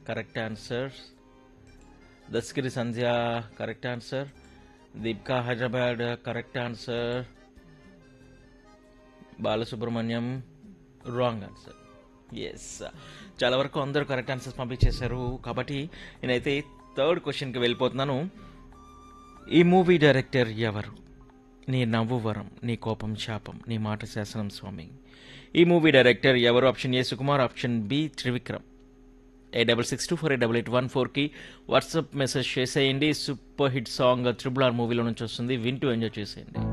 correct answer దస్కిరి Sandhya correct answer Deepika Hyderabad correct answer Balasubrahmanyam wrong answer yes చాలా వరకు అందరూ కరెక్ట్ ఆన్సర్స్ పంపించేశారు కాబట్టి నేనైతే థర్డ్ క్వశ్చన్కి వెళ్ళిపోతున్నాను ఈ మూవీ డైరెక్టర్ ఎవరు నీ నవ్వు వరం నీ కోపం శాపం నీ మాట శాసనం స్వామి ఈ మూవీ డైరెక్టర్ ఎవరు option A Sukumar option B Trivikram A double six two four A double eight one ఫోర్కి వాట్సాప్ మెసేజ్ చేసేయండి super hit song triple R మూవీలో నుంచి వస్తుంది వింటూ ఎంజాయ్ చేసేయండి